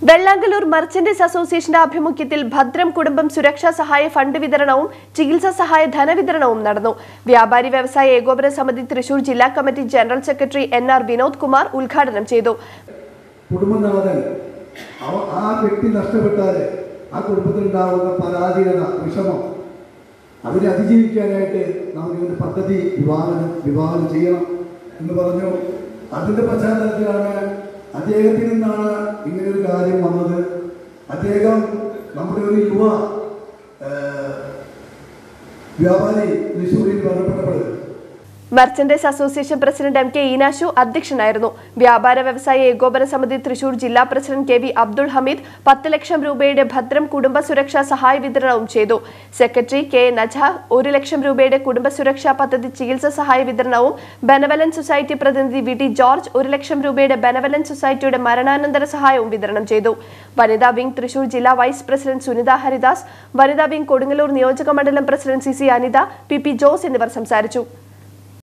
വെള്ളാങ്കല്ലൂർ മർച്ചന്റേഴ്സ് അസോസിയേഷന്റെ ആഭിമുഖ്യത്തിൽ ഭദ്രം കുടുംബം സുരക്ഷാ സഹായ ഫണ്ട് വിതരണവും ചികിത്സാ സഹായ ധനവിതരണവും നടന്നു വ്യാപാരി വ്യവസായ ഏകോപന സമിതി തൃശൂർ ജില്ലാ committee general secretary N R Vinod Kumar ഉദ്ഘാടനം ചെയ്തു കുടുംബനാഥൻ അവ- ആ വ്യക്തി നഷ്ടപ്പെട്ടാൽ ആ കുടുംബത്തിലുണ്ടാകുന്ന പരാധീനത വിഷമം അതിനെ അതിജീവിക്കാനായിട്ട് നമുക്ക് ഇങ്ങനെ പദ്ധതി വിവാഹനം വിവാഹം ചെയ്യണം എന്ന് പറഞ്ഞു അതിൻ്റെ പശ്ചാത്തലത്തിലാണ് അദ്ദേഹത്തിൽ നിന്നാണ് ഇങ്ങനെ ഒരു കാര്യം വന്നത് അദ്ദേഹം നമ്മുടെ ഒരു യുവ ഏഹ്, വ്യാപാരി തൃശ്ശൂരിൽ ബന്ധപ്പെട്ടപ്പോൾ merchants association president M K Inashu അധ്യക്ഷനായിരുന്നു വ്യാപാര വ്യവസായ ഏകോപന സമിതി തൃശൂർ ജില്ലാ president K V Abdul Hameed പത്ത് ലക്ഷം രൂപയുടെ ഭദ്രം കുടുംബ സുരക്ഷാ സഹായ വിതരണവും ചെയ്തു സെക്രട്ടറി കെ നജാഹ് ഒരു ലക്ഷം രൂപയുടെ കുടുംബ സുരക്ഷാ പദ്ധതി ചികിത്സാ സഹായ വിതരണവും ബെനവലൻ സൊസൈറ്റി പ്രതിനിധി വി ടി ജോർജ് ഒരു ലക്ഷം രൂപയുടെ ബെനവലൻ സൊസൈറ്റിയുടെ മരണാനന്തര സഹായവും വിതരണം ചെയ്തു വനിതാ വിംഗ് തൃശൂർ ജില്ലാ വൈസ് പ്രസിഡന്റ് സുനിത ഹരിദാസ് വനിതാ വിംഗ് കൊടുങ്ങല്ലൂർ നിയോജക മണ്ഡലം president C C Anitha P P Jose എന്നിവർ സംസാരിച്ചു